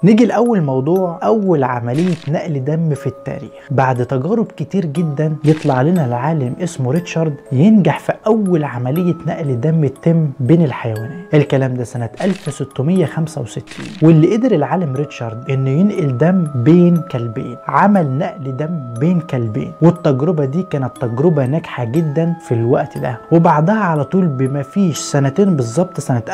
نيجي لأول موضوع أول عملية نقل دم في التاريخ بعد تجارب كتير جدا يطلع لنا العالم اسمه ريتشارد ينجح في أول عملية نقل دم تتم بين الحيوانات الكلام ده سنة 1665 واللي قدر العالم ريتشارد انه ينقل دم بين كلبين عمل نقل دم بين كلبين والتجربة دي كانت تجربة ناجحة جدا في الوقت ده وبعدها على طول بما فيش سنتين بالظبط سنة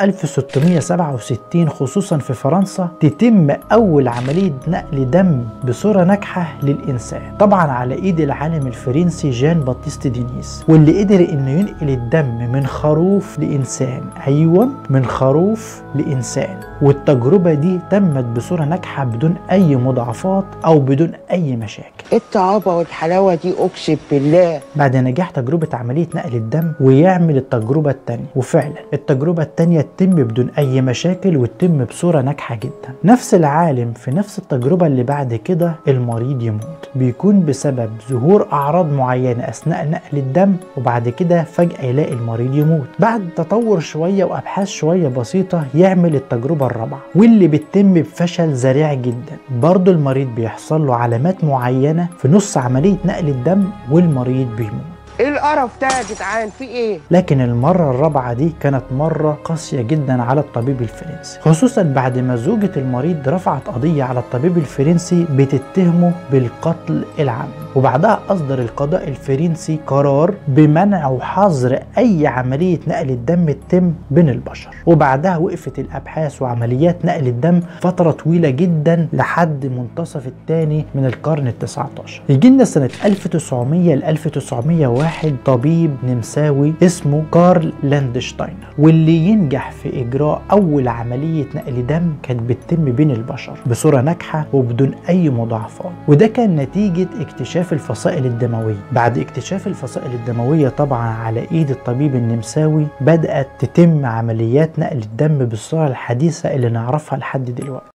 1667 خصوصا في فرنسا تتم أول عملية نقل دم بصورة ناجحة للإنسان طبعا على إيد العالم الفرنسي جان باتيست دينيس واللي قدر إنه ينقل الدم من خروف لإنسان أيوة من خروف لإنسان والتجربة دي تمت بصورة ناجحة بدون أي مضاعفات أو بدون أي مشاكل ايه الطعابه والحلاوه دي اقسم بالله بعد نجاح تجربة عملية نقل الدم ويعمل التجربة التانية وفعلا التجربة التانية تتم بدون أي مشاكل وتتم بصورة ناجحة جدا نفس العالم في نفس التجربة اللي بعد كده المريض يموت بيكون بسبب ظهور أعراض معينة أثناء نقل الدم وبعد كده فجأة يلاقي المريض يموت بعد تطور شوية وأبحاث شوية بسيطة يعمل التجربة الرابعة واللي بتتم بفشل ذريع جدا برضه المريض بيحصل له علامات معينة في نص عملية نقل الدم والمريض بيموت ايه القرف ده يا جدعان في ايه لكن المرة الرابعة دي كانت مرة قاسية جدا على الطبيب الفرنسي خصوصا بعد ما زوجة المريض رفعت قضية على الطبيب الفرنسي بتتهمه بالقتل العمد وبعدها أصدر القضاء الفرنسي قرار بمنع وحظر أي عملية نقل الدم تتم بين البشر وبعدها وقفت الأبحاث وعمليات نقل الدم فترة طويلة جدا لحد منتصف الثاني من القرن التسعة عشر يجي لنا سنة 1900 ل 1901 واحد طبيب نمساوي اسمه كارل لاندشتاينر واللي ينجح في اجراء اول عمليه نقل دم كانت بتتم بين البشر بصوره ناجحه وبدون اي مضاعفات وده كان نتيجه اكتشاف الفصائل الدمويه بعد اكتشاف الفصائل الدمويه طبعا على ايد الطبيب النمساوي بدات تتم عمليات نقل الدم بالصوره الحديثه اللي نعرفها لحد دلوقتي